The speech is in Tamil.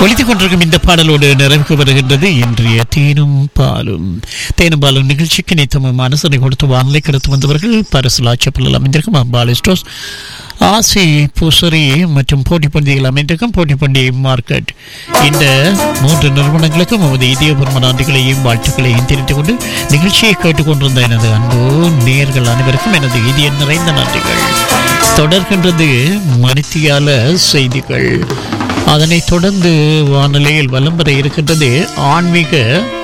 ஒழித்துக் கொண்டிருக்கும் இந்த பாடலோடு நிறைவுக்கு வருகின்றது இன்றைய தேனும் பாலும் தேனும் பாலும் நிகழ்ச்சிக்கு நித்தமும் மனசனை கொடுத்து வானிலை கருத்து வந்தவர்கள் பரிசுலாச்சப்பலில் அமைந்திருக்கும் அம்பாலி ஸ்டோர்ஸ் ஆசி பூசரி மற்றும் போட்டி பண்டிகைகள் அமைந்திருக்கும் போட்டி பண்டிகை மார்க்கெட் இந்த மூன்று நிறுவனங்களுக்கும் நமது இதயபூர்வ நன்றிகளையும் வாழ்த்துக்களையும் தெரிவித்துக் கொண்டு நிகழ்ச்சியை கேட்டுக்கொண்டிருந்த எனது அன்பு நேர்கள் அனைவருக்கும் எனது இதய நிறைந்த நன்றிகள் தொடர்கின்றது மணித்தியால செய்திகள் அதனைத் தொடர்ந்து வானிலையில் வலம் வர இருக்கின்றது ஆன்மீக